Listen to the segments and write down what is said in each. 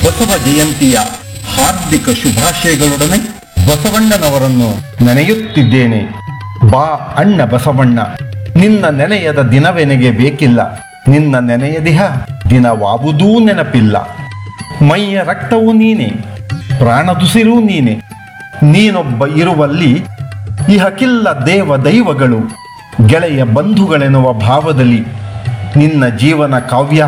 ಬಸವ ಜಯಂತಿಯ ಹಾರ್ದಿಕ ಶುಭಾಶಯಗಳೊಡನೆ ಬಸವಣ್ಣನವರನ್ನು ನೆನೆಯುತ್ತಿದ್ದೇನೆ ಬಾ ಅಣ್ಣ ಬಸವಣ್ಣ ನಿನ್ನ ನೆನೆಯದ ದಿನವೆನಗೆ ಬೇಕಿಲ್ಲ ನಿನ್ನ ನೆನೆಯದಿಹ ದಿನವಾವುದೂ ನೆನಪಿಲ್ಲ ಮೈಯ ರಕ್ತವು ನೀನೆ ಪ್ರಾಣದುಸಿರೂ ನೀನೆ ನೀನೊಬ್ಬ ಇರುವಲ್ಲಿ ಇಹಕ್ಕಿಲ್ಲ ದೇವ ದೈವಗಳು ಗೆಳೆಯ ಬಂಧುಗಳೆನ್ನುವ ಭಾವದಲ್ಲಿ ನಿನ್ನ ಜೀವನ ಕಾವ್ಯ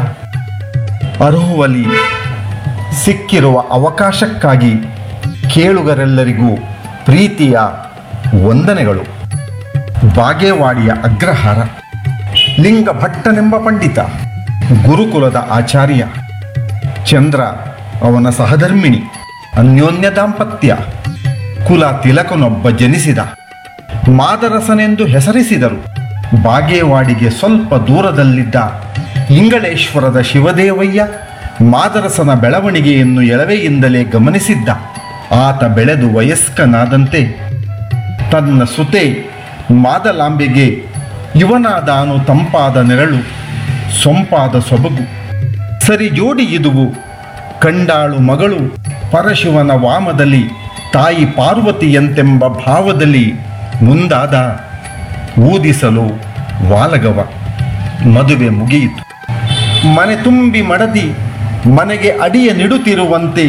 ಅರುಹುವಲಿ ಸಿಕ್ಕಿರುವ ಅವಕಾಶಕ್ಕಾಗಿ ಕೇಳುಗರೆಲ್ಲರಿಗೂ ಪ್ರೀತಿಯ ವಂದನೆಗಳು ಬಾಗೇವಾಡಿಯ ಅಗ್ರಹಾರ ಲಿಂಗ ಭಟ್ಟನೆಂಬ ಪಂಡಿತ ಗುರುಕುಲದ ಆಚಾರ್ಯ ಚಂದ್ರ ಅವನ ಸಹಧರ್ಮಿಣಿ ಅನ್ಯೋನ್ಯ ದಾಂಪತ್ಯ ಕುಲ ತಿಲಕನೊಬ್ಬ ಜನಿಸಿದ ಮಾದರಸನೆಂದು ಹೆಸರಿಸಿದರು ಬಾಗೇವಾಡಿಗೆ ಸ್ವಲ್ಪ ದೂರದಲ್ಲಿದ್ದ ಇಂಗಳೇಶ್ವರದ ಶಿವದೇವಯ್ಯ ಮಾದರಸನ ಬೆಳವಣಿಗೆಯನ್ನು ಎಳವೆಯಿಂದಲೇ ಗಮನಿಸಿದ್ದ ಆತ ಬೆಳೆದು ವಯಸ್ಕನಾದಂತೆ ತನ್ನ ಸುತೆ ಮಾದಲಾಂಬೆಗೆ ಇವನಾದಾನು ತಂಪಾದ ನೆರಳು ಸೊಂಪಾದ ಸೊಬಗು ಸರಿ ಜೋಡಿ ಇದುವು ಕಂಡಾಳು ಮಗಳು ಪರಶಿವನ ವಾಮದಲ್ಲಿ ತಾಯಿ ಪಾರ್ವತಿಯಂತೆಂಬ ಭಾವದಲ್ಲಿ ಮುಂದಾದ ಊದಿಸಲು ವಾಲಗವ ಮದುವೆ ಮುಗಿಯಿತು ಮನೆ ತುಂಬಿ ಮಡದಿ ಮನೆಗೆ ಅಡಿಯ ನಿಡುತ್ತಿರುವಂತೆ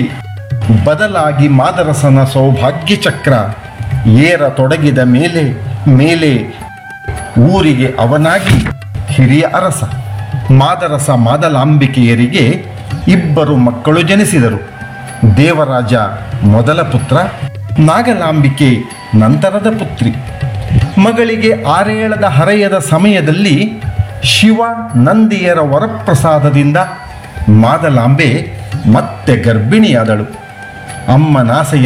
ಬದಲಾಗಿ ಮಾದರಸನ ಸೌಭಾಗ್ಯ ಚಕ್ರ ಏರ ತೊಡಗಿದ ಮೇಲೆ ಮೇಲೆ ಊರಿಗೆ ಅವನಾಗಿ ಹಿರಿಯ ಅರಸ ಮಾದರಸ ಮಾದಲಾಂಬಿಕೆಯರಿಗೆ ಇಬ್ಬರು ಮಕ್ಕಳು ಜನಿಸಿದರು ದೇವರಾಜ ಮೊದಲ ಪುತ್ರ ನಾಗಲಾಂಬಿಕೆ ನಂತರದ ಪುತ್ರಿ ಮಗಳಿಗೆ ಆರೇಳದ ಹರೆಯದ ಸಮಯದಲ್ಲಿ ಶಿವ ನಂದಿಯರ ವರಪ್ರಸಾದದಿಂದ ಮಾದಲಾಂಬೆ ಮತ್ತೆ ಗರ್ಭಿಣಿಯಾದಳು ಅಮ್ಮನಾಸೆಯ